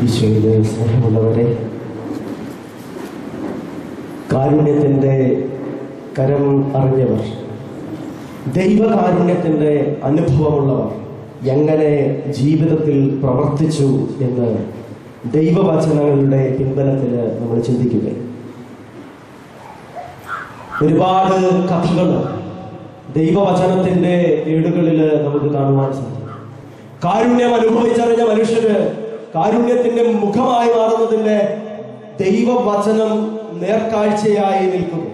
ഈശോയിലെ സ്നേഹമുള്ളവരെ കാരുണ്യത്തിൻ്റെ കരം അറിഞ്ഞവർ ദൈവകാരുണ്യത്തിൻ്റെ അനുഭവമുള്ളവർ എങ്ങനെ ജീവിതത്തിൽ പ്രവർത്തിച്ചു എന്ന് ദൈവവചനങ്ങളുടെ പിൻബലത്തിൽ നമ്മൾ ചിന്തിക്കുക ഒരുപാട് കഥകൾ ദൈവവചനത്തിന്റെ ഏടുകളിൽ നമുക്ക് കാണുവാൻ സാധിക്കും കാരുണ്യം അനുഭവിച്ചറിഞ്ഞ മനുഷ്യര് കാരുണ്യത്തിന്റെ മുഖമായി മാറുന്നതിന്റെ ദൈവവചനം നേർക്കാഴ്ചയായി നിൽക്കുന്നു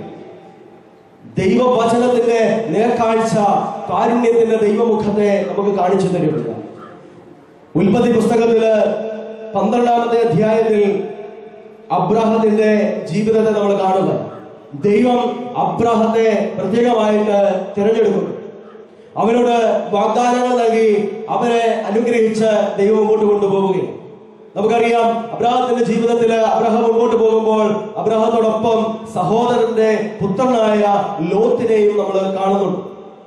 ദൈവവചനത്തിന്റെ നേർക്കാഴ്ച കാരുണ്യത്തിന്റെ ദൈവമുഖത്തെ നമുക്ക് കാണിച്ചു തരുന്നില്ല ഉൽപ്പത്തി പുസ്തകത്തില് പന്ത്രണ്ടാമത്തെ അധ്യായത്തിൽ അബ്രാഹത്തിന്റെ ജീവിതത്തെ നമ്മൾ കാണുക ദൈവം അബ്രാഹത്തെ പ്രത്യേകമായിട്ട് തിരഞ്ഞെടുക്കുന്നു അവനോട് വാഗ്ദാനങ്ങൾ നൽകി അവനെ അനുഗ്രഹിച്ച് ദൈവം മുമ്പോട്ട് കൊണ്ടുപോവുകയും നമുക്കറിയാം അബ്രാഹത്തിന്റെ ജീവിതത്തിൽ അബ്രഹാം മുമ്പോട്ട് പോകുമ്പോൾ അബ്രാഹത്തോടൊപ്പം സഹോദരന്റെ പുത്രനായ ലോത്തിനെയും നമ്മൾ കാണുന്നുണ്ട്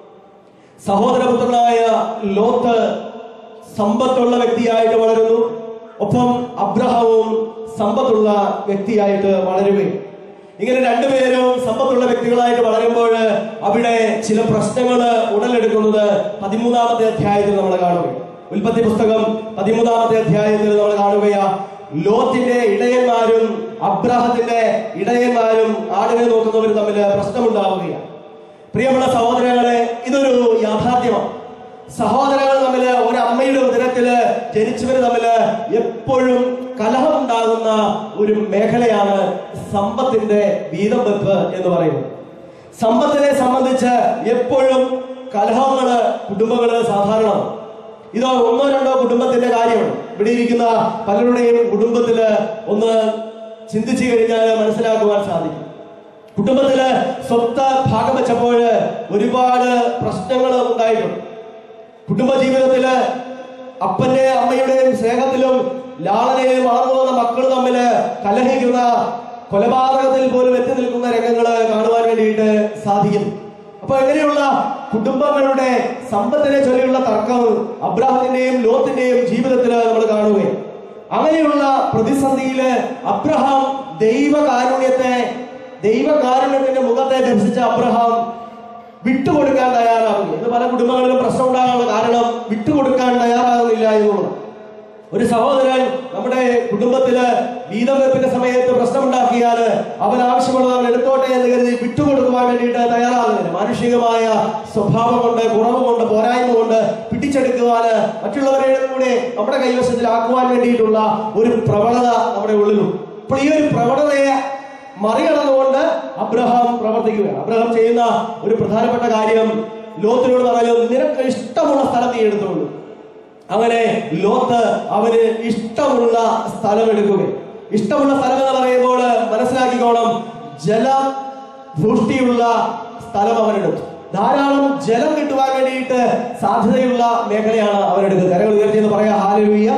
സഹോദരപുത്രനായ ലോത്ത് സമ്പത്തുള്ള വ്യക്തിയായിട്ട് വളരുന്നു ഒപ്പം അബ്രഹവും സമ്പത്തുള്ള വ്യക്തിയായിട്ട് വളരുകയും ഇങ്ങനെ രണ്ടുപേരും സമ്പത്തുള്ള വ്യക്തികളായിട്ട് വളരുമ്പോൾ അവിടെ ചില പ്രശ്നങ്ങൾ ഉടലെടുക്കുന്നത് പതിമൂന്നാമത്തെ അധ്യായത്തിൽ നമ്മൾ കാണുകയാണ് ഉൽപ്പത്തി പുസ്തകം പതിമൂന്നാമത്തെ അധ്യായത്തിൽ നമ്മൾ കാണുകയാ ലോത്തിന്റെ ഇടയന്മാരും അബ്രാഹത്തിന്റെ ഇടയന്മാരും ആടിനെ നോക്കുന്നവരും തമ്മിൽ പ്രശ്നമുണ്ടാവുകയാണ് പ്രിയമുള്ള സഹോദരങ്ങളെ ഇതൊരു യാഥാർത്ഥ്യമാണ് സഹോദരങ്ങൾ തമ്മില് ഒരു അമ്മയുടെ ഉദരത്തില് ജനിച്ചവര് തമ്മില് എപ്പോഴും കലഹമുണ്ടാകുന്ന ഒരു മേഖലയാണ് സമ്പത്തിന്റെ വീതം വെപ്പ് എന്ന് പറയുന്നത് സമ്പത്തിനെ സംബന്ധിച്ച് എപ്പോഴും കലഹങ്ങള് കുടുംബങ്ങള് സാധാരണമാണ് ഇത് ഒന്നോ രണ്ടോ കുടുംബത്തിന്റെ കാര്യമാണ് ഇവിടെ ഇരിക്കുന്ന പലരുടെയും കുടുംബത്തില് ഒന്ന് ചിന്തിച്ചു കഴിഞ്ഞാൽ മനസ്സിലാക്കുവാൻ സാധിക്കും കുടുംബത്തില് സ്വത്ത് ഭാഗം വെച്ചപ്പോൾ ഒരുപാട് പ്രശ്നങ്ങൾ ഉണ്ടായിട്ടുണ്ട് കുടുംബജീവിതത്തില് അപ്പന്റെ അമ്മയുടെയും സ്നേഹത്തിലും ലാളനയിലും വളർന്നു വന്ന മക്കൾ തമ്മില് കലഹിക്കുന്ന കൊലപാതകത്തിൽ പോലും എത്തി നിൽക്കുന്ന രംഗങ്ങള് കാണുവാൻ വേണ്ടിയിട്ട് സാധിക്കും അപ്പൊ എങ്ങനെയുള്ള കുടുംബങ്ങളുടെ സമ്പത്തിനെ ചൊല്ലിയുള്ള തർക്കം അബ്രാഹത്തിന്റെയും ലോത്തിന്റെയും ജീവിതത്തിൽ നമ്മൾ കാണുകയും അങ്ങനെയുള്ള പ്രതിസന്ധിയില് അബ്രഹാം ദൈവകാരുണ്യത്തെ ദൈവകാരുണ്യത്തിന്റെ മുഖത്തെ ദർശിച്ച അബ്രഹാം വിട്ടുകൊടുക്കാൻ തയ്യാറാവുക ഇത് പല കുടുംബങ്ങളിലും പ്രശ്നം ഉണ്ടാകാനുള്ള കാരണം വിട്ടുകൊടുക്കാൻ തയ്യാറാകുന്നില്ല എന്നുള്ളതാണ് ഒരു സഹോദരൻ നമ്മുടെ കുടുംബത്തില് വീതം വെപ്പിന്റെ സമയത്ത് പ്രശ്നമുണ്ടാക്കിയാൽ അവൻ ആവശ്യമുള്ളത് അവൻ എടുത്തോട്ടെ എന്ന് കരുതി വിട്ടുകൊടുക്കുവാൻ വേണ്ടിയിട്ട് തയ്യാറാകുന്നില്ല മാനുഷികമായ സ്വഭാവം കൊണ്ട് കുറവ് കൊണ്ട് പോരായ്മ കൊണ്ട് പിടിച്ചെടുക്കുവാന് മറ്റുള്ളവരെ കൂടെ നമ്മുടെ കൈവശത്തിലാക്കുവാൻ വേണ്ടിയിട്ടുള്ള ഒരു പ്രവണത നമ്മുടെ ഉള്ളിലുണ്ട് അപ്പോൾ ഈ ഒരു പ്രവണതയെ മറികടന്നുകൊണ്ട് അബ്രഹാം പ്രവർത്തിക്കുകയാണ് അബ്രഹാം ചെയ്യുന്ന ഒരു പ്രധാനപ്പെട്ട കാര്യം ലോത്തിനോട് പറഞ്ഞു നിനക്ക് ഇഷ്ടമുള്ള സ്ഥലം നീ എടുത്തോളൂ അങ്ങനെ ലോത്ത് അവന് ഇഷ്ടമുള്ള സ്ഥലം എടുക്കുകയും ഇഷ്ടമുള്ള സ്ഥലം എന്ന് പറയുമ്പോൾ മനസ്സിലാക്കിക്കോണം ജല വൃഷ്ടിയുള്ള സ്ഥലം അവനെടുത്തു ധാരാളം ജലം കിട്ടുവാൻ വേണ്ടിയിട്ട് സാധ്യതയുള്ള മേഖലയാണ് അവനെടുക്കുന്നത് കരങ്ങൾ ഉയർത്തി എന്ന് പറയാ ഹാലലുയ്യ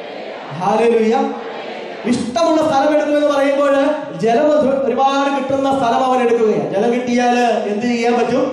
ഹാലലുയ്യ ഇഷ്ടമുള്ള സ്ഥലം എടുക്കുക എന്ന് പറയുമ്പോൾ ജലം ഒരു- ഒരുപാട് കിട്ടുന്ന സ്ഥലം അവൻ എടുക്കുകയാണ് ജലം കിട്ടിയാൽ എന്ത് ചെയ്യാൻ പറ്റും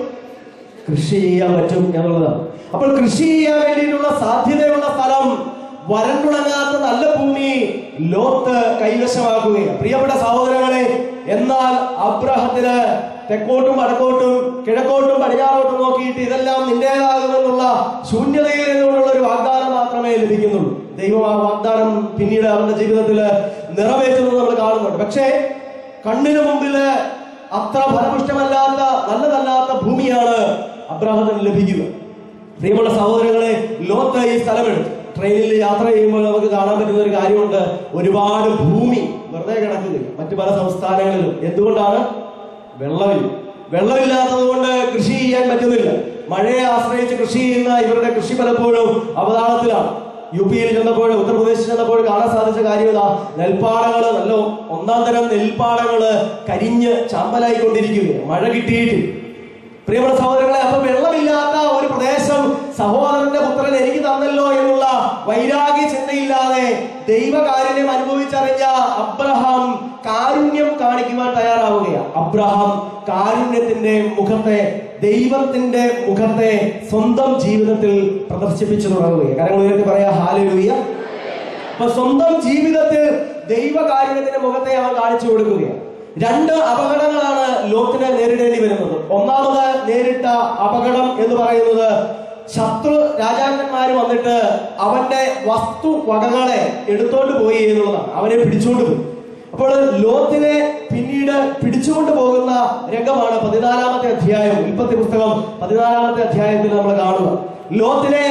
കൃഷി ചെയ്യാൻ പറ്റും എന്നുള്ളതാണ് അപ്പോൾ കൃഷി ചെയ്യാൻ വേണ്ടിയിട്ടുള്ള സാധ്യതയുള്ള സ്ഥലം വരണ്ടുണങ്ങാത്ത നല്ല ഭൂമി ലോത്ത് കൈവശമാക്കുകയാണ് പ്രിയപ്പെട്ട സഹോദരങ്ങളെ എന്നാൽ അബ്രഹത്തിന് തെക്കോട്ടും വടക്കോട്ടും കിഴക്കോട്ടും പടിഞ്ഞാറോട്ടും നോക്കിയിട്ട് ഇതെല്ലാം നിന്റേതാകുമെന്നുള്ള ശൂന്യതയിൽ നിന്നുകൊണ്ടുള്ള ഒരു വാഗ്ദാനം മാത്രമേ ലഭിക്കുന്നുള്ളൂ ദൈവം ആ വാഗ്ദാനം പിന്നീട് അവരുടെ ജീവിതത്തിൽ നിറവേറ്റുന്നത് നമ്മൾ കാണുന്നുണ്ട് പക്ഷേ കണ്ണിന് മുമ്പില് അത്ര ഫലപുഷ്ടമല്ലാത്ത നല്ലതല്ലാത്ത ഭൂമിയാണ് അബ്രാഹത്തിന് ലഭിക്കുക പ്രിയമുള്ള സഹോദരങ്ങളെ ലോത്ത് ഈ സ്ഥലമെടുത്തു ട്രെയിനിൽ യാത്ര ചെയ്യുമ്പോൾ നമുക്ക് കാണാൻ പറ്റുന്ന ഒരു കാര്യമുണ്ട് ഒരുപാട് ഭൂമി വെറുതെ കിടക്കുകയും മറ്റു പല സംസ്ഥാനങ്ങളിലും എന്തുകൊണ്ടാണ് വെള്ളമില്ല വെള്ളമില്ലാത്തത് കൊണ്ട് കൃഷി ചെയ്യാൻ പറ്റുന്നില്ല മഴയെ ആശ്രയിച്ച് കൃഷി ചെയ്യുന്ന ഇവരുടെ കൃഷി പലപ്പോഴും അവതാളത്തിലാണ് യു പിയിൽ ചെന്നപ്പോൾ ഉത്തർപ്രദേശിൽ ചെന്നപ്പോൾ കാണാൻ സാധിച്ച കാര്യം ഇതാ നെൽപ്പാടങ്ങള് നല്ല ഒന്നാം തരം നെൽപ്പാടങ്ങള് കരിഞ്ഞ് ചാമ്പലായിക്കൊണ്ടിരിക്കുകയാണ് മഴ കിട്ടിയിട്ട് പ്രിയപ്പെട്ട സഹോദരങ്ങളെ അപ്പൊ വെള്ളമില്ലാത്ത ഒരു പ്രദേശം സഹോദരന്റെ പുത്രൻ എനിക്ക് തന്നല്ലോ എന്നുള്ള വൈരാഗ്യ ചിന്തയില്ലാതെ ദൈവകാരുണ്യം അനുഭവിച്ചറിഞ്ഞ അബ്രഹാം കാരുണ്യം കാണിക്കുവാൻ തയ്യാറാവുകയാണ് അബ്രഹാം കാരുണ്യത്തിന്റെ മുഖത്തെ ദൈവത്തിന്റെ മുഖത്തെ സ്വന്തം ജീവിതത്തിൽ പ്രദർശിപ്പിച്ചു തുടങ്ങുകയാണ് കാരണം ഉയർത്തി പറയാ ഹാലലൂയ അപ്പൊ സ്വന്തം ജീവിതത്തിൽ ദൈവകാരുണ്യത്തിന്റെ മുഖത്തെ അവൻ കാണിച്ചു കൊടുക്കുകയാണ് രണ്ട് അപകടങ്ങളാണ് ലോകത്തിന് നേരിടേണ്ടി വരുന്നത് ഒന്നാമത് നേരിട്ട അപകടം എന്ന് പറയുന്നത് ശത്രു രാജാക്കന്മാർ വന്നിട്ട് അവന്റെ വസ്തു വകകളെ എടുത്തോണ്ട് പോയി എന്നുള്ളതാണ് അവനെ പിടിച്ചോണ്ട് പോയി അപ്പോൾ ലോത്തിനെ പിന്നീട് പിടിച്ചുകൊണ്ട് പോകുന്ന രംഗമാണ് പതിനാലാമത്തെ അധ്യായം ഉൽപ്പത്തി പുസ്തകം പതിനാലാമത്തെ അധ്യായത്തിൽ നമ്മൾ കാണുക ലോത്തിനെ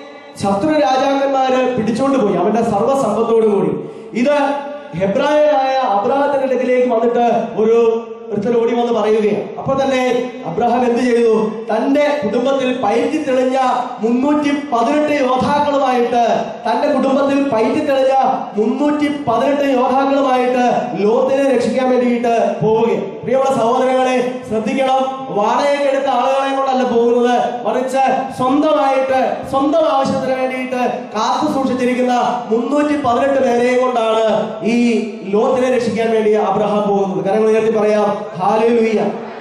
ശത്രു രാജാക്കന്മാര് പിടിച്ചോണ്ട് പോയി അവന്റെ സർവ്വസമ്പത്തോടു കൂടി ഇത് ഹെബ്രായനായ അബ്രാഹത്തിന്റെ അടുക്കിലേക്ക് വന്നിട്ട് ഒരു ഒരുത്തൻ ഓടി വന്ന് പറയുകയാണ് അപ്പൊ തന്നെ അബ്രഹാം എന്ത് ചെയ്തു തന്റെ കുടുംബത്തിൽ പയറ്റി തെളിഞ്ഞ മുന്നൂറ്റി പതിനെട്ട് യോദ്ധാക്കളുമായിട്ട് തന്റെ കുടുംബത്തിൽ പയറ്റി തെളിഞ്ഞ മുന്നൂറ്റി പതിനെട്ട് യോദ്ധാക്കളുമായിട്ട് ലോത്തിനെ രക്ഷിക്കാൻ വേണ്ടിയിട്ട് പോവുകയാണ് പ്രിയമുള്ള സഹോദരങ്ങളെ ശ്രദ്ധിക്കണം വാടകയ്ക്ക് എടുത്ത ആളുകളെ കൊണ്ടല്ല പോകുന്നത് മറിച്ച് സ്വന്തമായിട്ട് സ്വന്തം ആവശ്യത്തിന് വേണ്ടിയിട്ട് കാത്തു സൂക്ഷിച്ചിരിക്കുന്ന മുന്നൂറ്റി പതിനെട്ട് പേരെയും കൊണ്ടാണ് ഈ ലോത്തിനെ രക്ഷിക്കാൻ വേണ്ടി അബ്രഹാം പോകുന്നത് കാരണം ഉയർത്തി പറയാം ഹാലേലുയ്യ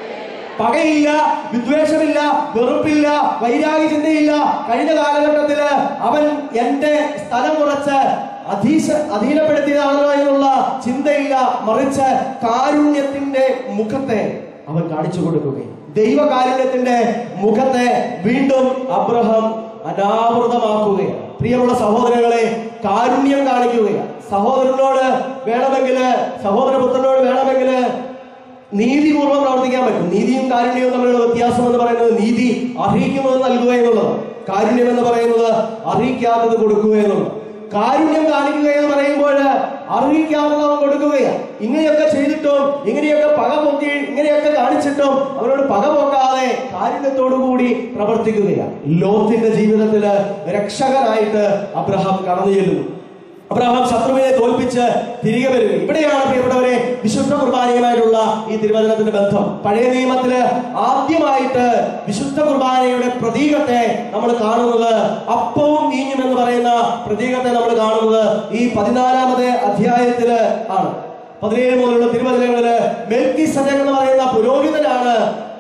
പകയില്ല വിദ്വേഷമില്ല വെറുപ്പില്ല വൈരാഗ്യ ചിന്തയില്ല കഴിഞ്ഞ കാലഘട്ടത്തില് അവൻ എന്റെ സ്ഥലം കുറച്ച് അധീശ അധീനപ്പെടുത്തിയതാണല്ലോ എന്നുള്ള ചിന്തയില്ല മറിച്ച് കാരുണ്യത്തിന്റെ മുഖത്തെ അവൻ കാണിച്ചു കൊടുക്കുകയും ദൈവകാരുണ്യത്തിന്റെ മുഖത്തെ വീണ്ടും അബ്രഹാം അനാവൃതമാക്കുകയാണ് പ്രിയമുള്ള സഹോദരങ്ങളെ കാരുണ്യം കാണിക്കുകയാണ് സഹോദരനോട് വേണമെങ്കില് സഹോദരപുത്രനോട് വേണമെങ്കില് നീതിപൂർവ്വം പ്രവർത്തിക്കാൻ പറ്റും നീതിയും കാരുണ്യവും തമ്മിലുള്ള വ്യത്യാസം എന്ന് പറയുന്നത് നീതി അർഹിക്കുന്നത് നൽകുക എന്നുള്ളതാണ് കാരുണ്യം എന്ന് പറയുന്നത് അർഹിക്കാത്തത് കൊടുക്കുക എന്നുള്ളത് കാരുണ്യം കാണിക്കുക എന്ന് പറയുമ്പോൾ അർഹിക്കാവുന്നത് അവൻ കൊടുക്കുകയാണ് ഇങ്ങനെയൊക്കെ ചെയ്തിട്ടും ഇങ്ങനെയൊക്കെ പക പൊക്കി ഇങ്ങനെയൊക്കെ കാണിച്ചിട്ടും അവരോട് പക പൊക്കാതെ കാരുണ്യത്തോടു കൂടി പ്രവർത്തിക്കുകയാണ് ലോത്തിന്റെ ജീവിതത്തില് രക്ഷകനായിട്ട് അബ്രഹാം കടന്നു ചെല്ലുന്നു അബ്രഹാം ശത്രുവിനെ തോൽപ്പിച്ച് തിരികെ വരിക ഇവിടെയാണ് പ്രിയപ്പെട്ടവരെ വിശുദ്ധ കുർബാനയുമായിട്ടുള്ള ഈ തിരുവചനത്തിന്റെ ബന്ധം പഴയ നിയമത്തില് ആദ്യമായിട്ട് വിശുദ്ധ കുർബാനയുടെ പ്രതീകത്തെ നമ്മൾ കാണുന്നത് അപ്പവും വീഞ്ഞും എന്ന് പറയുന്ന പ്രതീകത്തെ നമ്മൾ കാണുന്നത് ഈ പതിനാലാമത്തെ അധ്യായത്തില് ആണ് പതിനേഴ് മുതലുള്ള തിരുവചനങ്ങളില് മെൽക്കി സജക് എന്ന് പറയുന്ന പുരോഹിതനാണ്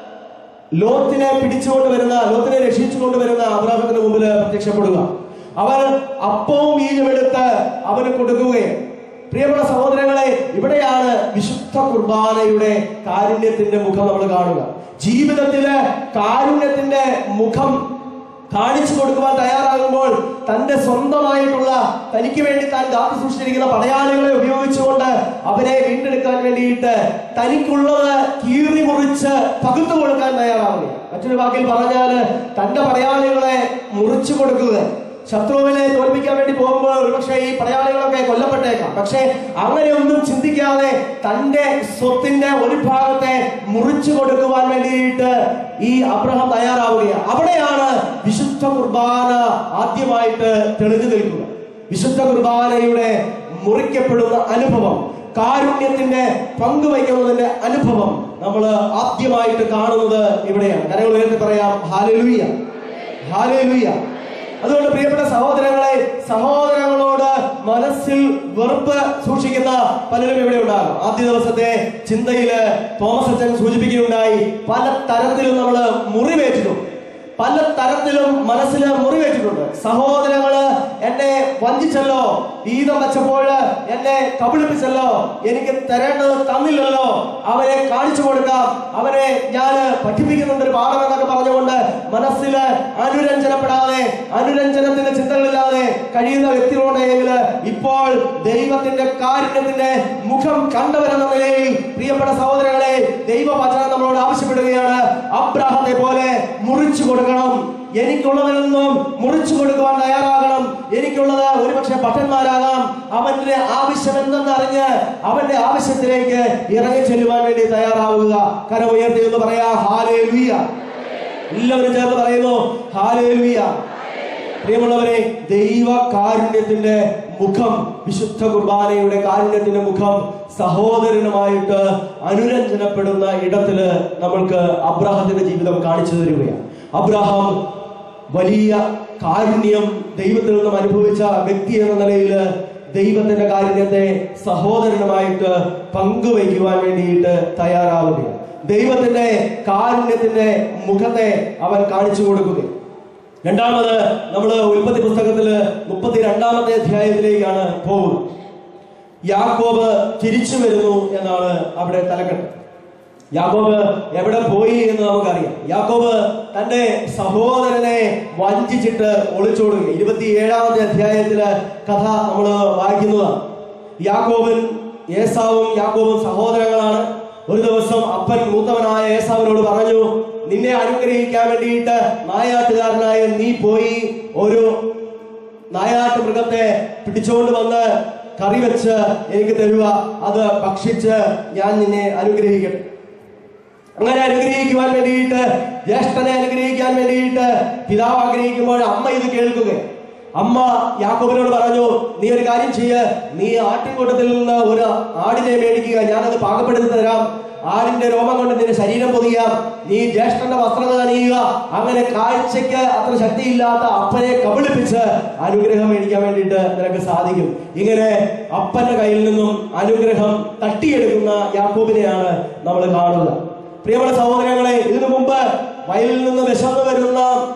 ലോത്തിനെ പിടിച്ചുകൊണ്ട് വരുന്ന ലോത്തിനെ രക്ഷിച്ചുകൊണ്ട് വരുന്ന അബ്രാഹത്തിന്റെ മുമ്പിൽ പ്രത്യക്ഷപ്പെടുക അവൻ അപ്പവും വീഞ്ഞും എടുത്ത് അവന് കൊടുക്കുകയും പ്രിയപ്പെട്ട സഹോദരങ്ങളെ ഇവിടെയാണ് വിശുദ്ധ കുർബാനയുടെ കാരുണ്യത്തിന്റെ മുഖം നമ്മൾ കാണുക ജീവിതത്തില് കാരുണ്യത്തിന്റെ മുഖം കാണിച്ചു കൊടുക്കുവാൻ തയ്യാറാകുമ്പോൾ തന്റെ സ്വന്തമായിട്ടുള്ള തനിക്ക് വേണ്ടി താൻ കാത്തു സൂക്ഷിച്ചിരിക്കുന്ന പടയാളികളെ ഉപയോഗിച്ചുകൊണ്ട് അവരെ വീണ്ടെടുക്കാൻ വേണ്ടിയിട്ട് തനിക്കുള്ളത് കീറി മുറിച്ച് പകുത്തു കൊടുക്കാൻ തയ്യാറാവുക മറ്റൊരു വാക്കിൽ പറഞ്ഞാല് തന്റെ പടയാളികളെ മുറിച്ചു കൊടുക്കുക ശത്രുവിനെ തോൽപ്പിക്കാൻ വേണ്ടി പോകുമ്പോൾ ഒരുപക്ഷെ ഈ പടയാളികളൊക്കെ കൊല്ലപ്പെട്ടേക്കാം പക്ഷെ അങ്ങനെയൊന്നും ചിന്തിക്കാതെ തന്റെ സ്വത്തിന്റെ ഒരു ഭാഗത്തെ മുറിച്ചു കൊടുക്കുവാൻ വേണ്ടിയിട്ട് ഈ അബ്രഹാം തയ്യാറാവുകയാണ് അവിടെയാണ് വിശുദ്ധ കുർബാന ആദ്യമായിട്ട് തെളിഞ്ഞു നിൽക്കുക വിശുദ്ധ കുർബാനയുടെ മുറിക്കപ്പെടുന്ന അനുഭവം കാരുണ്യത്തിന്റെ പങ്കുവയ്ക്കുന്നതിന്റെ അനുഭവം നമ്മൾ ആദ്യമായിട്ട് കാണുന്നത് ഇവിടെയാണ് കരങ്ങൾ ഉയർത്തി പറയാം ഹാലലുയ്യ ഹാലലുയ്യ അതുകൊണ്ട് പ്രിയപ്പെട്ട സഹോദരങ്ങളെ സഹോദരങ്ങളോട് മനസ്സിൽ വെറുപ്പ് സൂക്ഷിക്കുന്ന പലരും ഇവിടെ ഉണ്ടാകും ആദ്യ ദിവസത്തെ ചിന്തയില് തോമസ് അച്ഛൻ സൂചിപ്പിക്കുകയുണ്ടായി പല തരത്തിലും നമ്മൾ മുറിവേറ്റിട്ടുണ്ട് പല തരത്തിലും മനസ്സിൽ മുറിവേറ്റിട്ടുണ്ട് സഹോദരങ്ങള് എന്നെ വഞ്ചിച്ചല്ലോ വീതം വെച്ചപ്പോൾ എന്നെ കബളിപ്പിച്ചല്ലോ എനിക്ക് തരേണ്ടത് തന്നില്ലല്ലോ അവനെ കാണിച്ചു കൊടുക്കാം അവനെ ഞാൻ പഠിപ്പിക്കുന്നുണ്ട് ഒരു പാഠം എന്നൊക്കെ പറഞ്ഞുകൊണ്ട് മനസ്സിൽ അനുരഞ്ജനപ്പെടാതെ അനുരഞ്ജനത്തിന്റെ ചിന്തകളില്ലാതെ കഴിയുന്ന വ്യക്തികളുണ്ടെങ്കിൽ ഇപ്പോൾ ദൈവത്തിന്റെ കാരുണ്യത്തിന്റെ മുഖം കണ്ടവരെന്ന നിലയിൽ പ്രിയപ്പെട്ട സഹോദരങ്ങളെ ദൈവവചനം നമ്മളോട് ആവശ്യപ്പെടുകയാണ് അബ്രാഹത്തെ പോലെ മുറിച്ചു കൊടുക്കണം എനിക്കുള്ളതിൽ നിന്നും മുറിച്ചു കൊടുക്കുവാൻ തയ്യാറാകണം എനിക്കുള്ളത് ഒരുപക്ഷെ ഭട്ടന്മാരാകാം അവന്റെ ആവശ്യം എന്തെന്ന് അറിഞ്ഞ് അവന്റെ ആവശ്യത്തിലേക്ക് ഇറങ്ങി ചെല്ലുവാൻ വേണ്ടി തയ്യാറാവുക കരം ഉയർത്തി എന്ന് പറയാ ഹാലേ എല്ലാവരും ചേർന്ന് പറയുന്നു ഹാലേ പ്രിയമുള്ളവരെ ദൈവ കാരുണ്യത്തിന്റെ മുഖം വിശുദ്ധ കുർബാനയുടെ കാരുണ്യത്തിന്റെ മുഖം സഹോദരനുമായിട്ട് അനുരഞ്ജനപ്പെടുന്ന ഇടത്തില് നമ്മൾക്ക് അബ്രാഹത്തിന്റെ ജീവിതം കാണിച്ചു തരികയാണ് അബ്രഹാം വലിയ കാരുണ്യം ദൈവത്തിൽ നിന്നും അനുഭവിച്ച വ്യക്തി എന്ന നിലയിൽ ദൈവത്തിന്റെ കാരുണ്യത്തെ സഹോദരനുമായിട്ട് പങ്കുവയ്ക്കുവാൻ വേണ്ടിയിട്ട് തയ്യാറാവുകയാണ് ദൈവത്തിന്റെ കാരുണ്യത്തിന്റെ മുഖത്തെ അവൻ കാണിച്ചു കൊടുക്കുകയും രണ്ടാമത് നമ്മൾ ഉൽപ്പത്തി പുസ്തകത്തില് മുപ്പത്തി രണ്ടാമത്തെ അധ്യായത്തിലേക്കാണ് പോകുന്നത് യാക്കോബ് തിരിച്ചു വരുന്നു എന്നാണ് അവിടെ തലക്കെട്ട് യാക്കോബ് എവിടെ പോയി എന്ന് നമുക്കറിയാം യാക്കോബ് തന്റെ സഹോദരനെ വഞ്ചിച്ചിട്ട് ഒളിച്ചോടുക ഇരുപത്തിയേഴാമത്തെ അധ്യായത്തിലെ കഥ നമ്മൾ വായിക്കുന്നതാണ് യാക്കോബൻ ഏസാവും യാക്കോബും സഹോദരങ്ങളാണ് ഒരു ദിവസം അപ്പൻ മൂത്തവനായ ഏസാവിനോട് പറഞ്ഞു നിന്നെ അനുഗ്രഹിക്കാൻ വേണ്ടിയിട്ട് നായാട്ടുകാരനായ നീ പോയി ഒരു നായാട്ട് മൃഗത്തെ പിടിച്ചുകൊണ്ട് വന്ന് കറി വെച്ച് എനിക്ക് തരുക അത് ഭക്ഷിച്ച് ഞാൻ നിന്നെ അനുഗ്രഹിക്കട്ടെ അങ്ങനെ അനുഗ്രഹിക്കുവാൻ വേണ്ടിയിട്ട് ജ്യേഷ്ഠനെ അനുഗ്രഹിക്കാൻ വേണ്ടിയിട്ട് പിതാവ് ആഗ്രഹിക്കുമ്പോൾ അമ്മ ഇത് കേൾക്കുക അമ്മ യാക്കോബിനോട് പറഞ്ഞു നീ ഒരു കാര്യം ചെയ്യ നീ ആട്ടിൻകൂട്ടത്തിൽ നിന്ന് ഒരു ആടിനെ മേടിക്കുക ഞാനത് പാകപ്പെടുത്തി തരാം ആടിന്റെ രോമം കൊണ്ട് നിന്റെ ശരീരം പൊതിയാം നീ ജ്യേഷ്ഠന്റെ വസ്ത്രങ്ങൾ അണിയുക അങ്ങനെ കാഴ്ചയ്ക്ക് അത്ര ശക്തിയില്ലാത്ത അപ്പനെ കബളിപ്പിച്ച് അനുഗ്രഹം മേടിക്കാൻ വേണ്ടിയിട്ട് നിനക്ക് സാധിക്കും ഇങ്ങനെ അപ്പന്റെ കയ്യിൽ നിന്നും അനുഗ്രഹം തട്ടിയെടുക്കുന്ന യാക്കോബിനെയാണ് നമ്മൾ കാണുക പ്രിയപ്പെട്ട സഹോദരങ്ങളെ ഇതിനു മുമ്പ് വയലിൽ നിന്ന് വിശന്നു വരുന്ന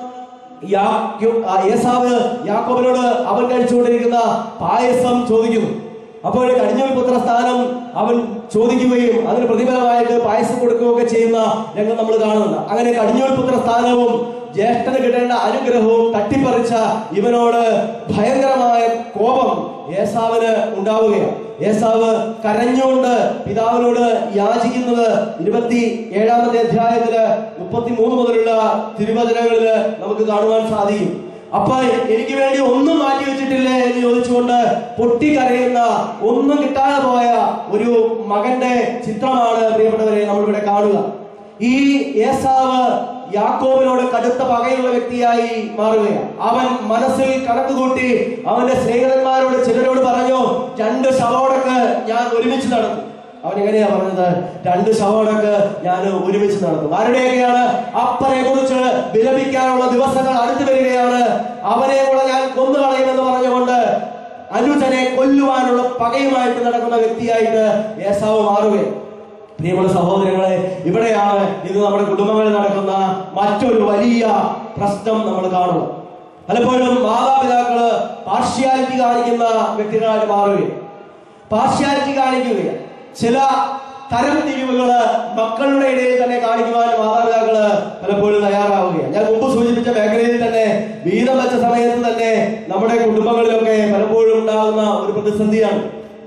യാക്യോ- ആ ഏസാവ് യാക്കോബിനോട് അവൻ കഴിച്ചുകൊണ്ടിരിക്കുന്ന പായസം ചോദിക്കുന്നു അപ്പോൾ കടിഞ്ഞൂൽ പുത്ര സ്ഥാനം അവൻ ചോദിക്കുകയും അതിന് പ്രതിഫലമായിട്ട് പായസം കൊടുക്കുകയൊക്കെ ചെയ്യുന്ന രംഗം നമ്മൾ കാണുന്നുണ്ട് അങ്ങനെ കടിഞ്ഞൂൽ പുത്ര സ്ഥാനവും ജ്യേഷ്ഠന് കിട്ടേണ്ട അനുഗ്രഹവും തട്ടിപ്പറിച്ച ഇവനോട് ഭയങ്കരമായ കോപം ഏസാവിന് ഉണ്ടാവുകയാണ് ഏസാവ് കരഞ്ഞുകൊണ്ട് പിതാവിനോട് യാചിക്കുന്നത് ഇരുപത്തി ഏഴാമത്തെ അധ്യായത്തില് മുപ്പത്തി മൂന്ന് മുതലുള്ള തിരുവചനങ്ങളില് നമുക്ക് കാണുവാൻ സാധിക്കും അപ്പൊ എനിക്ക് വേണ്ടി ഒന്നും മാറ്റി വെച്ചിട്ടില്ലേ എന്ന് ചോദിച്ചുകൊണ്ട് പൊട്ടിക്കരയുന്ന ഒന്നും കിട്ടാതെ പോയ ഒരു മകന്റെ ചിത്രമാണ് പ്രിയപ്പെട്ടവരെ നമ്മളിവിടെ കാണുക ഈ ഏസാവ് യാക്കോബിനോട് കടുത്ത പകയുള്ള വ്യക്തിയായി മാറുകയാണ് അവൻ മനസ്സിൽ കണക്ക് കൂട്ടി അവന്റെ സ്നേഹിതന്മാരോട് ചിലരോട് പറഞ്ഞു രണ്ട് ശവോടക്ക് ഞാൻ ഒരുമിച്ച് നടത്തും അവൻ എങ്ങനെയാ പറഞ്ഞത് രണ്ട് ശവോടക്ക് ഞാൻ ഒരുമിച്ച് നടത്തും ആരുടെയൊക്കെയാണ് അപ്പനെ കുറിച്ച് വിലപിക്കാനുള്ള ദിവസങ്ങൾ അടുത്തു വരികയാണ് അവനെ കൂടെ ഞാൻ കൊന്നു കളയുമെന്ന് പറഞ്ഞുകൊണ്ട് അനുജനെ കൊല്ലുവാനുള്ള പകയുമായിട്ട് നടക്കുന്ന വ്യക്തിയായിട്ട് ഏസാവ് മാറുകയാണ് പ്രിയമുള്ള സഹോദരങ്ങളെ ഇവിടെയാണ് ഇത് നമ്മുടെ കുടുംബങ്ങളിൽ നടക്കുന്ന മറ്റൊരു വലിയ പ്രശ്നം നമ്മൾ കാണുക പലപ്പോഴും മാതാപിതാക്കള് പാർഷ്യാലിറ്റി കാണിക്കുന്ന വ്യക്തികളായിട്ട് മാറുകയും പാർഷ്യാലിറ്റി കാണിക്കുകയാണ് ചില തരം തിരിവുകള് മക്കളുടെ ഇടയിൽ തന്നെ കാണിക്കുവാൻ മാതാപിതാക്കള് പലപ്പോഴും തയ്യാറാവുകയാണ് ഞാൻ മുമ്പ് സൂചിപ്പിച്ച മേഖലയിൽ തന്നെ വീതം വെച്ച സമയത്ത് തന്നെ നമ്മുടെ കുടുംബങ്ങളിലൊക്കെ പലപ്പോഴും ഉണ്ടാകുന്ന ഒരു പ്രതിസന്ധിയാണ്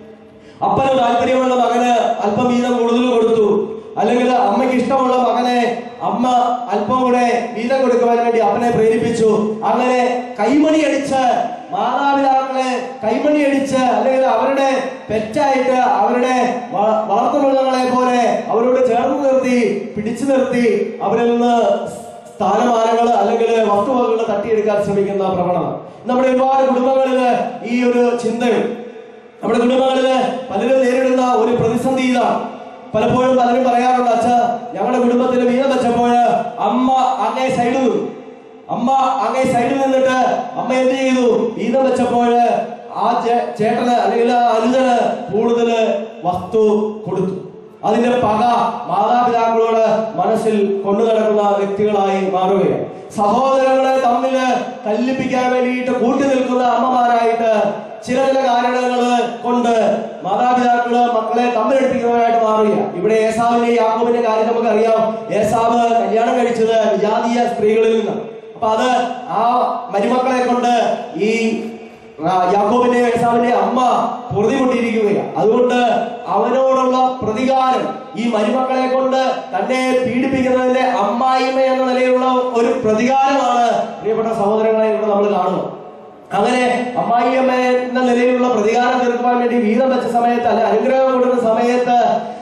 അപ്പന് താല്പര്യമുള്ള മകന് അല്പം വീതം കൂടുതൽ കൊടുത്തു അല്ലെങ്കിൽ അമ്മയ്ക്ക് ഇഷ്ടമുള്ള മകനെ അമ്മ അല്പം കൂടെ വീതം കൊടുക്കുവാൻ വേണ്ടി അപ്പനെ പ്രേരിപ്പിച്ചു അങ്ങനെ കൈമണി അടിച്ച് മാതാപിതാക്കളെ കൈമണി അടിച്ച് അല്ലെങ്കിൽ അവരുടെ പെറ്റായിട്ട് അവരുടെ വ- വളർത്തുമൃഗങ്ങളെ പോലെ അവരോട് ചേർന്ന് നിർത്തി പിടിച്ചു നിർത്തി അവരിൽ നിന്ന് സ്ഥാനമാനങ്ങൾ അല്ലെങ്കിൽ വസ്തുവകകൾ തട്ടിയെടുക്കാൻ ശ്രമിക്കുന്ന പ്രവണത നമ്മുടെ ഒരുപാട് കുടുംബങ്ങളിൽ ഈ ഒരു ചിന്തയുണ്ട് നമ്മുടെ കുടുംബങ്ങളില് പലരും നേരിടുന്ന ഒരു പ്രതിസന്ധി ഇതാണ് പലപ്പോഴും പലരും പറയാറുണ്ട് അച്ഛ ഞങ്ങളുടെ കുടുംബത്തിൽ വീതം വെച്ചപ്പോൾ അമ്മ അങ്ങേ സൈഡിൽ നിന്നു അമ്മ അങ്ങേ സൈഡിൽ നിന്നിട്ട് അമ്മ എന്ത് ചെയ്തു വീതം വെച്ചപ്പോൾ ആ ചേ- ചേട്ടന് അല്ലെങ്കിൽ ആ അനുജന് കൂടുതൽ വസ്തു കൊടുത്തു അതിന്റെ പക മാതാപിതാക്കളോട് മനസ്സിൽ കൊണ്ടു നടക്കുന്ന വ്യക്തികളായി മാറുകയാണ് സഹോദരങ്ങളെ തമ്മിൽ കല്ലിപ്പിക്കാൻ വേണ്ടിയിട്ട് കൂട്ടി നിൽക്കുന്ന അമ്മമാരായിട്ട് ചില ചില കാരണങ്ങൾ കൊണ്ട് മാതാപിതാക്കള് മക്കളെ തമ്മിലെടുപ്പിക്കുന്നവരായിട്ട് മാറുക ഇവിടെ ഏസാവിന്റെ യാക്കോബിന്റെ കാര്യം നമുക്കറിയാം ഏസാവ് കല്യാണം കഴിച്ചത് വിജാതീയ സ്ത്രീകളിൽ നിന്നാണ് അപ്പൊ അത് ആ മരുമക്കളെ കൊണ്ട് ഈ ആ, യാക്കോബിന്റെ ഏസാവിന്റെ അമ്മ പൊറുതിമുട്ടിയിരിക്കുകയാണ് അതുകൊണ്ട് അവനോടുള്ള പ്രതികാരം ഈ മരുമക്കളെ കൊണ്ട് തന്നെ പീഡിപ്പിക്കുന്നതിന്റെ അമ്മായിമ്മ എന്ന നിലയിലുള്ള ഒരു പ്രതികാരമാണ് പ്രിയപ്പെട്ട സഹോദരങ്ങളെ ഇവിടെ നമ്മൾ കാണുന്നത് അങ്ങനെ അമ്മായിയമ്മ എന്ന നിലയിലുള്ള പ്രതികാരം തീർക്കുവാൻ വേണ്ടി വീതം വെച്ച സമയത്ത് അല്ലെ അനുഗ്രഹം കൊടുക്കുന്ന സമയത്ത്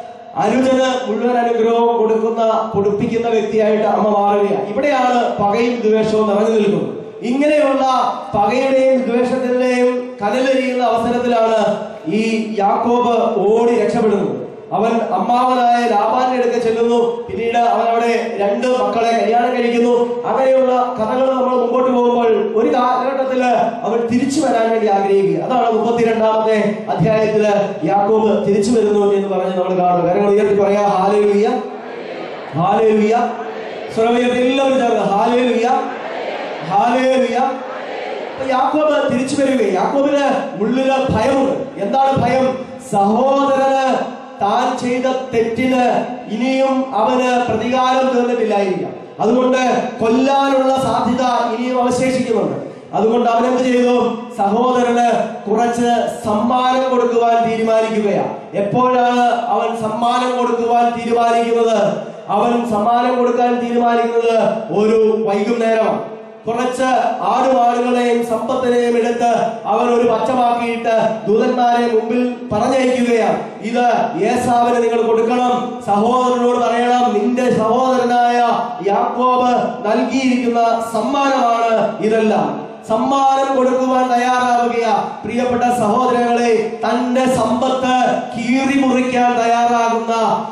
അനുജന് മുഴുവൻ അനുഗ്രഹവും കൊടുക്കുന്ന കൊടുപ്പിക്കുന്ന വ്യക്തിയായിട്ട് അമ്മ മാറുകയാണ് ഇവിടെയാണ് പകയും ദ്വേഷവും നിറഞ്ഞു നിൽക്കുന്നത് ഇങ്ങനെയുള്ള പകയുടെയും ദ്വേഷത്തിന്റെയും കനലെരിയുന്ന അവസരത്തിലാണ് ഈ യാക്കോബ് ഓടി രക്ഷപ്പെടുന്നത് അവൻ അമ്മാവനായ ലാബാന്റെ അടുക്ക ചെല്ലുന്നു പിന്നീട് അവൻ അവിടെ രണ്ട് മക്കളെ കല്യാണം കഴിക്കുന്നു അങ്ങനെയുള്ള കഥകൾ നമ്മൾ മുമ്പോട്ട് പോകുമ്പോൾ ഒരു കാലഘട്ടത്തില് അവൻ തിരിച്ചു വരാൻ വേണ്ടി ആഗ്രഹിക്കുക അതാണ് മുപ്പത്തിരണ്ടാമത്തെ അധ്യായത്തില് യാക്കോബ് തിരിച്ചു വരുന്നു എന്ന് പറഞ്ഞ് നമ്മൾ കാണുന്നു കാര്യങ്ങൾ ഉയർത്തി പറയാ ഹാലേലുയ്യ ഹാലേലുയ്യ സ്വരമുയർത്തി എല്ലാവരും ചേർന്ന് ഹാലേലുയ്യ ഹാലേലുയ അപ്പൊ യാക്കോബ് തിരിച്ചു വരികയും യാക്കോബിന് ഉള്ളില് ഭയമുണ്ട് എന്താണ് ഭയം സഹോദരന് താൻ ചെയ്ത തെറ്റിന് ഇനിയും അവന് പ്രതികാരം തീർന്നിട്ടില്ലായിരിക്കാം അതുകൊണ്ട് കൊല്ലാനുള്ള സാധ്യത ഇനിയും അവശേഷിക്കുന്നുണ്ട് അതുകൊണ്ട് അവൻ എന്ത് ചെയ്തു സഹോദരന് കുറച്ച് സമ്മാനം കൊടുക്കുവാൻ തീരുമാനിക്കുകയാണ് എപ്പോഴാണ് അവൻ സമ്മാനം കൊടുക്കുവാൻ തീരുമാനിക്കുന്നത് അവൻ സമ്മാനം കൊടുക്കാൻ തീരുമാനിക്കുന്നത് ഒരു വൈകുന്നേരമാണ് കുറച്ച് ആടുമാടുകളെയും സമ്പത്തിനെയും എടുത്ത് അവൻ ഒരു പച്ചമാക്കിയിട്ട് ദൂതന്മാരെ മുമ്പിൽ പറഞ്ഞയക്കുകയാണ് ഇത് ഏസാവിന് നിങ്ങൾ കൊടുക്കണം സഹോദരനോട് പറയണം നിന്റെ സഹോദരനായ യാക്കോബ് നൽകിയിരിക്കുന്ന സമ്മാനമാണ് ഇതെല്ലാം സമ്മാനം കൊടുക്കുവാൻ തയ്യാറാവുകയാ പ്രിയപ്പെട്ട സഹോദരങ്ങളെ തന്റെ സമ്പത്ത് കീറി മുറിക്കാൻ തയ്യാറാകുന്ന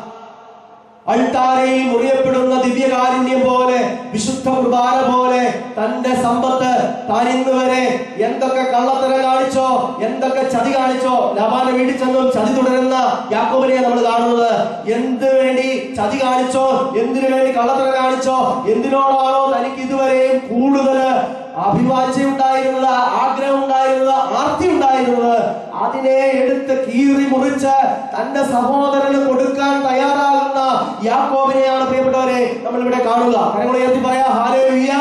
അൾത്താരയിൽ മുറിയപ്പെടുന്ന ദിവ്യകാരുണ്യം പോലെ വിശുദ്ധ കുർബാന പോലെ തന്റെ സമ്പത്ത് താൻ ഇന്ന് വരെ എന്തൊക്കെ കള്ളത്തരം കാണിച്ചോ എന്തൊക്കെ ചതി കാണിച്ചോ ലബാന വീട്ടിൽ ചെന്നും ചതി തുടരുന്ന യാക്കോബിനെ നമ്മൾ കാണുന്നത് എന്ത് വേണ്ടി ചതി കാണിച്ചോ എന്തിനു വേണ്ടി കള്ളത്തരം കാണിച്ചോ എന്തിനോടാണോ തനിക്ക് ഇതുവരെയും കൂടുതൽ അഭിവാച്യം ഉണ്ടായിരുന്നത് ആഗ്രഹം ഉണ്ടായിരുന്നത് ആർത്തി ഉണ്ടായിരുന്നത് അതിനെ എടുത്ത് കീറി മുറിച്ച് തന്റെ സഹോദരന് കൊടുക്കാൻ തയ്യാറാകുന്ന യാക്കോബിനെയാണ് പ്രിയപ്പെട്ടവരെ നമ്മൾ ഇവിടെ കാണുക കരങ്ങൾ ഉയർത്തി പറയാ ഹാലേലുയ്യ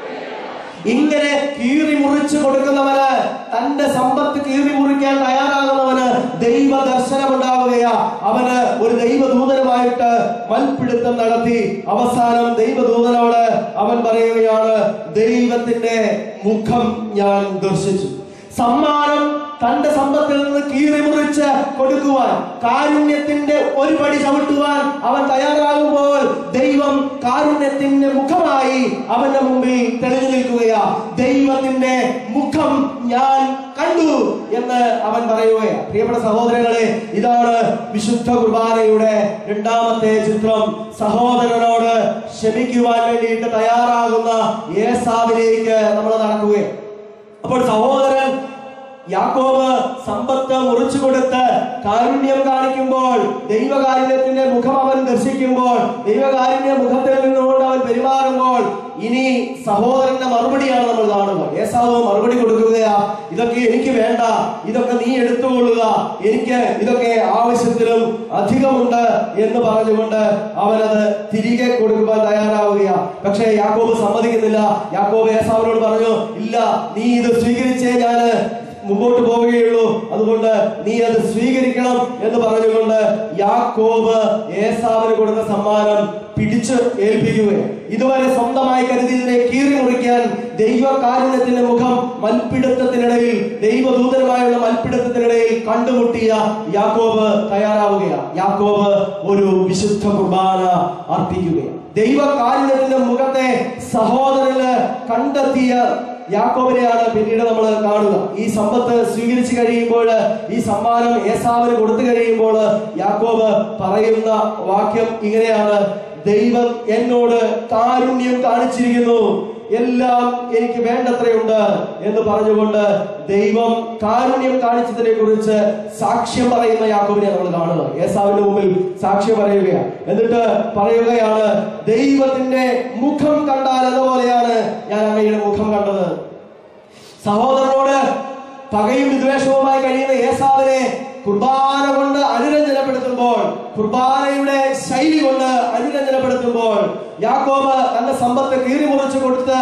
ഇങ്ങനെ കീറി മുറിച്ച് കൊടുക്കുന്നവന് തന്റെ സമ്പത്ത് കീറി മുറിക്കാൻ തയ്യാറാകുന്നവന് ദൈവ ദർശനം ഉണ്ടാവുകയാ അവന് ഒരു ദൈവദൂതനുമായിട്ട് മൽപിടുത്തം നടത്തി അവസാനം ദൈവദൂതനോട് അവൻ പറയുകയാണ് ദൈവത്തിന്റെ മുഖം ഞാൻ ദർശിച്ചു സമ്മാനം തന്റെ സമ്പത്തിൽ നിന്ന് കീറി മുറിച്ച് കൊടുക്കുവാൻ കാരുണ്യത്തിന്റെ ഒരു പടി ചവിട്ടുവാൻ അവൻ തയ്യാറാകുമ്പോൾ ദൈവം കാരുണ്യത്തിന്റെ മുഖമായി അവന്റെ മുമ്പിൽ തെളിഞ്ഞു നിൽക്കുകയാ ദൈവത്തിന്റെ മുഖം ഞാൻ കണ്ടു എന്ന് അവൻ പറയുകയാ പ്രിയപ്പെട്ട സഹോദരങ്ങളെ ഇതാണ് വിശുദ്ധ കുർബാനയുടെ രണ്ടാമത്തെ ചിത്രം സഹോദരനോട് ക്ഷമിക്കുവാൻ വേണ്ടിയിട്ട് തയ്യാറാകുന്ന ഏസാവിലേക്ക് നമ്മൾ നടക്കുകയാണ് അപ്പോൾ സഹോദരൻ യാക്കോബ് സമ്പത്ത് മുറിച്ചു കൊടുത്ത് കാരുണ്യം കാണിക്കുമ്പോൾ ദൈവകാരുണ്യത്തിന്റെ മുഖം അവൻ ദർശിക്കുമ്പോൾ ദൈവകാരുണ്യ മുഖത്തിൽ നിന്നുകൊണ്ട് അവൻ പെരുമാറുമ്പോൾ ഇനി സഹോദരന്റെ മറുപടിയാണ് നമ്മൾ കാണുക ഏസാവ് മറുപടി കൊടുക്കുകയാ ഇതൊക്കെ എനിക്ക് വേണ്ട ഇതൊക്കെ നീ എടുത്തുകൊള്ളുക എനിക്ക് ഇതൊക്കെ ആവശ്യത്തിലും അധികമുണ്ട് എന്ന് പറഞ്ഞുകൊണ്ട് അവനത് തിരികെ കൊടുക്കുവാൻ തയ്യാറാവുകയാ പക്ഷേ യാക്കോബ് സമ്മതിക്കുന്നില്ല യാക്കോബ് ഏസാവിനോട് പറഞ്ഞു ഇല്ല നീ ഇത് സ്വീകരിച്ചേ ഞാന് മുമ്പോട്ട് പോവുകയുള്ളൂ അതുകൊണ്ട് നീ അത് സ്വീകരിക്കണം എന്ന് പറഞ്ഞുകൊണ്ട് യാക്കോബ് ഏസാവിന് കൊടുത്ത സമ്മാനം പിടിച്ച് ഏൽപ്പിക്കുകയാണ് ഇതുവരെ സ്വന്തമായി കരുതിയതിനെ കീറി മുറിക്കാൻ ദൈവകാരുണ്യത്തിന്റെ മുഖം മൽപ്പിടുത്തത്തിനിടയിൽ ദൈവദൂതനുമായുള്ള മൽപ്പിടുത്തത്തിനിടയിൽ കണ്ടുമുട്ടിയ യാക്കോബ് തയ്യാറാവുകയാണ് യാക്കോബ് ഒരു വിശുദ്ധ കുർബാന അർപ്പിക്കുകയാണ് ദൈവകാരുണ്യത്തിന്റെ മുഖത്തെ സഹോദരന് കണ്ടെത്തിയ യാക്കോബിനെയാണ് പിന്നീട് നമ്മൾ കാണുക ഈ സമ്പത്ത് സ്വീകരിച്ചു കഴിയുമ്പോൾ ഈ സമ്മാനം ഏസാവിന് കൊടുത്തു കഴിയുമ്പോൾ യാക്കോബ് പറയുന്ന വാക്യം ഇങ്ങനെയാണ് ദൈവം എന്നോട് കാരുണ്യം കാണിച്ചിരിക്കുന്നു എല്ലാം എനിക്ക് വേണ്ടത്രയുണ്ട് എന്ന് പറഞ്ഞുകൊണ്ട് ദൈവം കാരുണ്യം കാണിച്ചതിനെ കുറിച്ച് സാക്ഷ്യം പറയുന്ന യാക്കോബിനെ നമ്മൾ കാണുക ഏസാവിന്റെ മുമ്പിൽ സാക്ഷ്യം പറയുകയാണ് എന്നിട്ട് പറയുകയാണ് ദൈവത്തിന്റെ മുഖം കണ്ടാൽ അതുപോലെയാണ് ഞാൻ അങ്ങയുടെ മുഖം കണ്ടത് സഹോദരനോട് പകയും വിദ്വേഷവുമായി കഴിയുന്ന ഏസാവിനെ കുർബാന കൊണ്ട് അനുരഞ്ജനപ്പെടുത്തുമ്പോൾ കുർബാനയുടെ ശൈലി കൊണ്ട് അനുരഞ്ജനപ്പെടുത്തുമ്പോൾ യാക്കോബ് തന്റെ സമ്പത്ത് കീറി മുറിച്ചു കൊടുത്ത്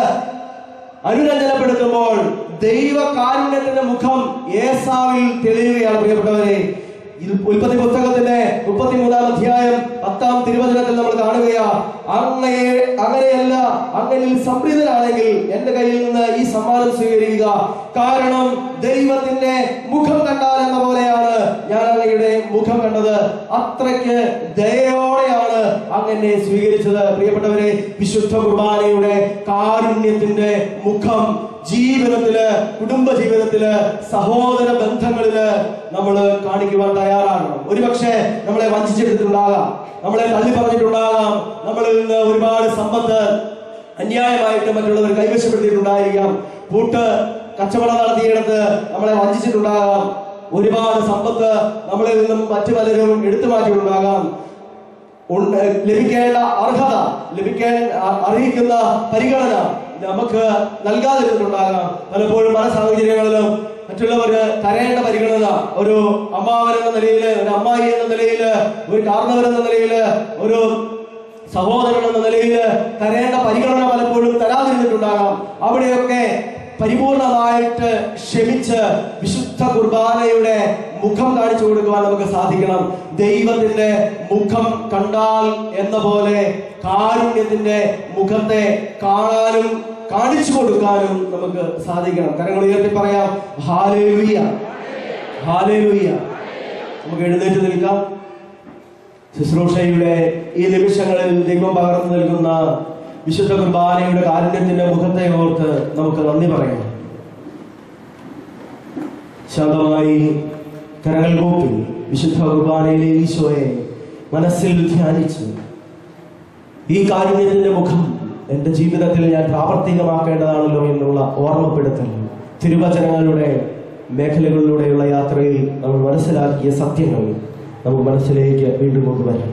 അനുരഞ്ജനപ്പെടുത്തുമ്പോൾ ദൈവ കാരുണ്യത്തിന്റെ മുഖം ഏസാവിൽ തെളിയുകയാണ് പ്രിയപ്പെട്ടവരെ ഇത് ഉൽപ്പത്തി പുസ്തകത്തിന്റെ മുപ്പത്തിമൂന്നാം അധ്യായം പത്താം തിരുവചനത്തിൽ നമ്മൾ കാണുകയാ അങ്ങയെ അങ്ങനെയല്ല അങ്ങനിൽ സംപ്രീതനാണെങ്കിൽ എന്റെ കയ്യിൽ നിന്ന് ഈ സമ്മാനം സ്വീകരിക്കുക കാരണം ദൈവത്തിന്റെ മുഖം കണ്ടാൽ എന്ന പോലെയാണ് ഞാൻ അങ്ങയുടെ മുഖം കണ്ടത് അത്രയ്ക്ക് ദയോടെയാണ് അങ്ങനെ സ്വീകരിച്ചത് പ്രിയപ്പെട്ടവരെ വിശുദ്ധ കുർബാനയുടെ കാരുണ്യത്തിന്റെ മുഖം ജീവിതത്തില് കുടുംബ ജീവിതത്തില് സഹോദര ബന്ധങ്ങളില് നമ്മൾ കാണിക്കുവാൻ തയ്യാറാകണം ഒരുപക്ഷെ നമ്മളെ വഞ്ചിച്ചെടുത്തിട്ടുണ്ടാകാം നമ്മളെ തള്ളി പറഞ്ഞിട്ടുണ്ടാകാം നമ്മളിൽ നിന്ന് ഒരുപാട് സമ്പത്ത് അന്യായമായിട്ട് മറ്റുള്ളവർ കൈവശപ്പെടുത്തിയിട്ടുണ്ടായിരിക്കാം കൂട്ട് കച്ചവടം നടത്തിയിടത്ത് നമ്മളെ വഞ്ചിച്ചിട്ടുണ്ടാകാം ഒരുപാട് സമ്പത്ത് നമ്മളിൽ നിന്നും മറ്റു പലരും എടുത്തു മാറ്റിയിട്ടുണ്ടാകാം ഉണ്ട് ലഭിക്കേണ്ട അർഹത ലഭിക്കാൻ അ- അർഹിക്കുന്ന പരിഗണന നമുക്ക് നൽകാതിരുന്നിട്ടുണ്ടാകാം പലപ്പോഴും പല സാഹചര്യങ്ങളിലും മറ്റുള്ളവര് തരേണ്ട പരിഗണന ഒരു അമ്മാവൻ എന്ന നിലയില് ഒരു അമ്മായി എന്ന നിലയില് ഒരു കാർന്നവൻ എന്ന നിലയില് ഒരു സഹോദരൻ എന്ന നിലയിൽ തരേണ്ട പരിഗണന പലപ്പോഴും തരാതിരുന്നിട്ടുണ്ടാകാം അവിടെയൊക്കെ പരിപൂർണമായിട്ട് ക്ഷമിച്ച് വിശുദ്ധ കുർബാനയുടെ മുഖം കാണിച്ചു കൊടുക്കുവാൻ നമുക്ക് സാധിക്കണം ദൈവത്തിന്റെ മുഖം കണ്ടാൽ എന്ന പോലെ കാരുണ്യത്തിന്റെ മുഖത്തെ കാണാനും കാണിച്ചു കൊടുക്കാനും നമുക്ക് സാധിക്കണം കരങ്ങൾ ഉയർത്തി പറയാം ഹാലേലുയ്യ ഹാലേലുയ്യ നമുക്ക് എഴുന്നേറ്റ് നിൽക്കാം ശുശ്രൂഷയുടെ ഈ നിമിഷങ്ങളിൽ ദൈവം പകർന്നു നൽകുന്ന വിശുദ്ധ കുർബാനയുടെ കാരുണ്യത്തിന്റെ മുഖത്തെ ഓർത്ത് നമുക്ക് നന്ദി പറയാം ശാന്തമായി കരങ്ങൾ കൂപ്പി വിശുദ്ധ കുർബാനയിലെ ഈശോയെ മനസ്സിൽ ധ്യാനിച്ചു ഈ കാരുണ്യത്തിന്റെ മുഖം എന്റെ ജീവിതത്തിൽ ഞാൻ പ്രാവർത്തികമാക്കേണ്ടതാണല്ലോ എന്നുള്ള ഓർമ്മപ്പെടുത്തൽ തിരുവചനങ്ങളുടെ മേഖലകളിലൂടെയുള്ള യാത്രയിൽ നമ്മൾ മനസ്സിലാക്കിയ സത്യങ്ങൾ നമുക്ക് മനസ്സിലേക്ക് വീണ്ടും കൊണ്ടുവരാം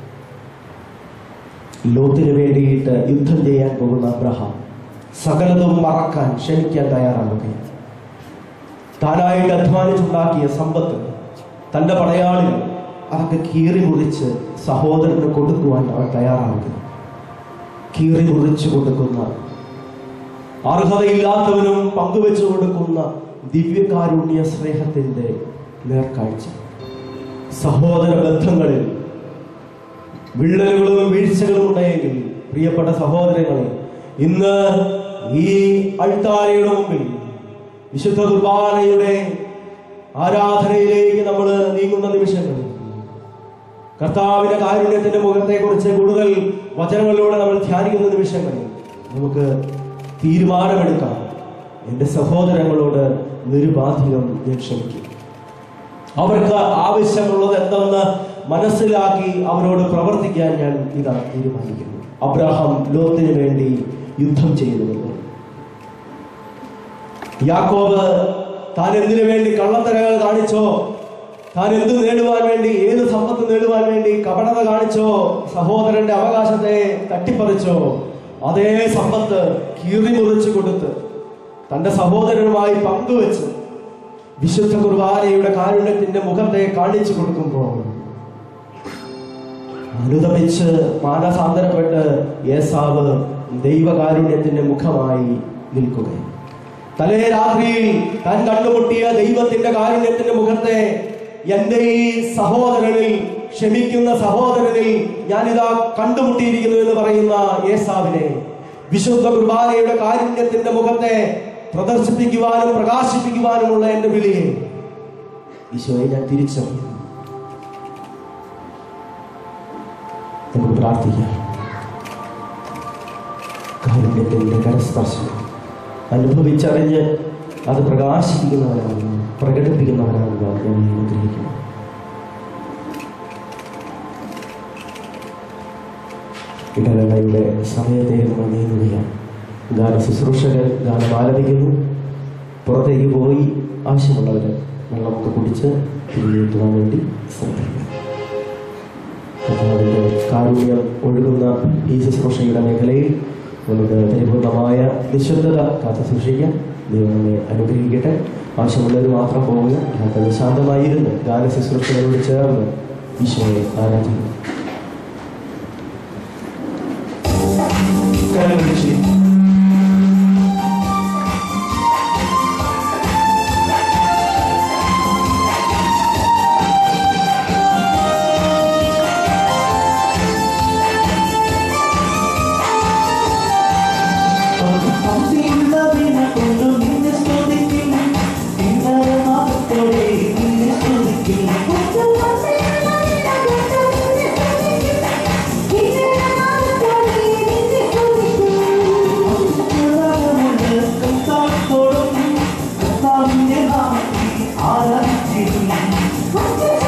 ലോത്തിന് വേണ്ടിയിട്ട് യുദ്ധം ചെയ്യാൻ പോകുന്ന അബ്രഹാം സകലതും മറക്കാൻ ക്ഷമിക്കാൻ തയ്യാറാവുകയാണ് താനായിട്ട് അധ്വാനിച്ചുണ്ടാക്കിയ സമ്പത്ത് തന്റെ പടയാളികൾ അതൊക്കെ കീറി മുറിച്ച് സഹോദരന് കൊടുക്കുവാൻ അവൻ തയ്യാറാവുക കീറി മുറിച്ച് കൊടുക്കുന്ന അർഹതയില്ലാത്തവനും പങ്കുവെച്ചു കൊടുക്കുന്ന ദിവ്യകാരുണ്യ സ്നേഹത്തിന്റെ നേർക്കാഴ്ച സഹോദര ബന്ധങ്ങളിൽ വിള്ളലുകളും വീഴ്ചകളും ഉണ്ടായെങ്കിൽ പ്രിയപ്പെട്ട സഹോദരങ്ങളെ ഇന്ന് ഈ അൾത്താരയുടെ മുമ്പിൽ വിശുദ്ധ കുർബാനയുടെ ആരാധനയിലേക്ക് നമ്മൾ നീങ്ങുന്ന നിമിഷങ്ങളിൽ കർത്താവിന്റെ കാരുണ്യത്തിന്റെ മുഖത്തെ കുറിച്ച് കൂടുതൽ വചനങ്ങളിലൂടെ നമ്മൾ ധ്യാനിക്കുന്ന നിമിഷങ്ങളിൽ നമുക്ക് തീരുമാനമെടുക്കാം എന്റെ സഹോദരങ്ങളോട് നിരുപാധികം ഞാൻ ക്ഷമിക്കും അവർക്ക് ആവശ്യമുള്ളത് എന്തെന്ന് മനസ്സിലാക്കി അവരോട് പ്രവർത്തിക്കാൻ ഞാൻ ഇതാ തീരുമാനിക്കുന്നു അബ്രഹാം ലോകത്തിന് വേണ്ടി യുദ്ധം ചെയ്യുന്നുവെന്ന് യാക്കോബ് താൻ എന്തിനു വേണ്ടി കള്ളത്തരങ്ങൾ കാണിച്ചോ താൻ എന്ത് നേടുവാൻ വേണ്ടി ഏത് സമ്പത്ത് നേടുവാൻ വേണ്ടി കപടത കാണിച്ചോ സഹോദരന്റെ അവകാശത്തെ തട്ടിപ്പറിച്ചോ അതേ സമ്പത്ത് കീറി മുറിച്ചു കൊടുത്ത് തന്റെ സഹോദരനുമായി പങ്കുവെച്ച് വിശുദ്ധ കുർബാനയുടെ കാരുണ്യത്തിന്റെ മുഖത്തെ കാണിച്ചു കൊടുക്കുമ്പോൾ അനുദമിച്ച് മാനസാന്തരപ്പെട്ട് യേസാവ് ദൈവകാരുണ്യത്തിന്റെ മുഖമായി നിൽക്കുക തലേ രാത്രിയിൽ താൻ കണ്ടുമുട്ടിയ ദൈവത്തിന്റെ കാരുണ്യത്തിന്റെ മുഖത്തെ എന്റെ ഈ സഹോദരനിൽ ക്ഷമിക്കുന്ന സഹോദരനിൽ ഞാനിതാ കണ്ടുമുട്ടിയിരിക്കുന്നു എന്ന് പറയുന്ന യേസാവിനെ വിശുദ്ധ കുർബാനയുടെ കാരുണ്യത്തിന്റെ മുഖത്തെ പ്രദർശിപ്പിക്കുവാനും പ്രകാശിപ്പിക്കുവാനുമുള്ള എന്റെ വിളിയെ ഈശോയെ ഞാൻ തിരിച്ചറിയുന്നു നമുക്ക് പ്രാർത്ഥിക്കാം കാരുണ്യത്തിന്റെ കരസ്പർശനം അനുഭവിച്ചറിഞ്ഞ് അത് പ്രകാശിപ്പിക്കുന്നവരാണ് പ്രകടിപ്പിക്കുന്നവരാണ് ഞാൻ അനുഗ്രഹിക്കുന്നു ഇടവേളയുടെ സമയത്തെ നമ്മൾ നീങ്ങുകയാണ് ഗാന ശുശ്രൂഷകർ ഗാനം ആലപിക്കുന്നു പുറത്തേക്ക് പോയി ആവശ്യമുള്ളവർ വെള്ളമൊക്കെ കുടിച്ച് തിരിഞ്ഞെത്തുവാൻ വേണ്ടി ശ്രദ്ധിക്കുക കർത്താവിന്റെ കാരുണ്യം ഒഴുകുന്ന ഈ ശുശ്രൂഷയുടെ മേഖലയിൽ നമുക്ക് പരിപൂർണമായ നിശബ്ദത കാത്തു സൂക്ഷിക്കാം ദൈവം നമ്മെ അനുഗ്രഹിക്കട്ടെ ആവശ്യമുള്ളവർ മാത്രം പോവുക അല്ലാത്തത് ശാന്തമായിരുന്ന് ഗാന ശുശ്രൂഷകളോട് ചേർന്ന് ഈശോയെ ആരാധിക്കും കരങ്ങൾ വീശി. ആരാധിച്ചിരുന്നു